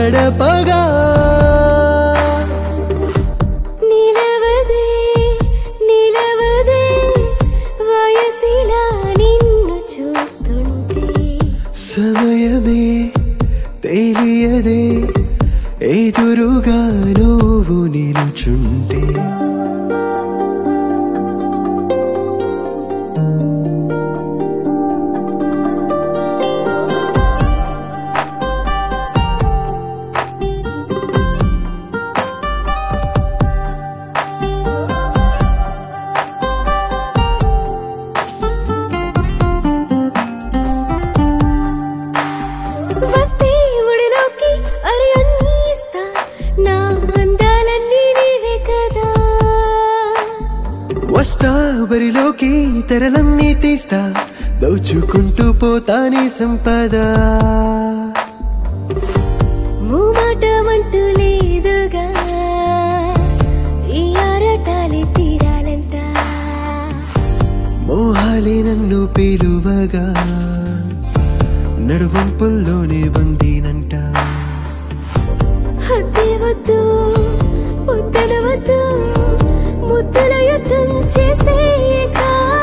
గడపగా నిలవదే నిలవదే వయసిలా నిన్ను చూస్తుంటే సమయమే తెలియదే ఎదురుగా నువ్వు నిలుచుంటే వస్తే ఒడిలోకి అరి అన్నీ ఇస్తా నా అందాలన్నీ నీవే కదా వస్తా బరిలోకి తెరలన్నీ తీస్తా దోచుకుంటూ పోతా నీ సంపద మూమాటమంటూ లేదుగా ఈ ఆరాటాలే తీరాలంట మోహాలే నన్ను పిలువగా నడువంపుల్లోనే బందీనంట హద్దే వద్దు ముద్దన వద్దు ముద్దల యుద్ధం చేసేయక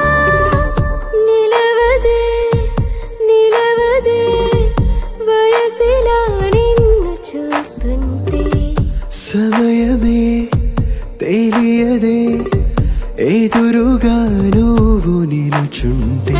నిలవదే నిలవదే వయసిలా నిన్ను చూస్తుంటే సమయమే తెలియదే ఎదురుగా నువ్వు నిలుచుంటే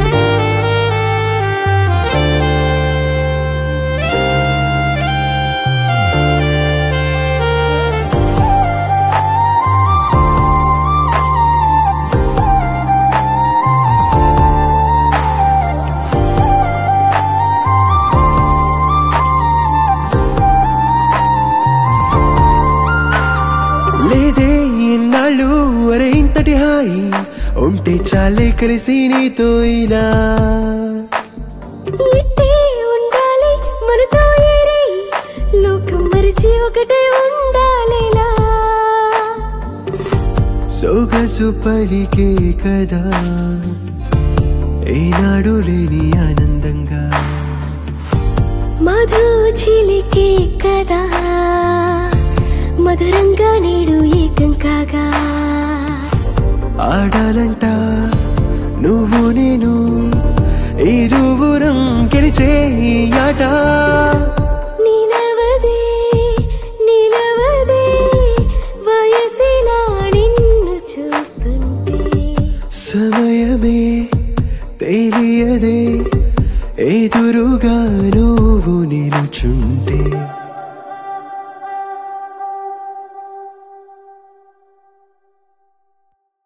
లేదే ఇన్నాళ్ళు అరే ఇంతటి హాయి ఉంటే చాలే కలిసి నీతో ఇలా ఇట్టే ఉండాలి మనతో ఏరే లోకం మరిచి ఒకటే ఉండాలిలా సొగసు పలికే కదా ఏనాడు లేని ఆనందంగా మధు చిలికే కదా మధురంగా నేడు ఏకం కాగా ఆడాలంట నువ్వు నేను ఇరువురం గెలిచే ఈ ఆట నిలవదే నిలవదే వయసిలా నిన్ను చూస్తుంటే సమయమే తెలియదే ఎదురుగా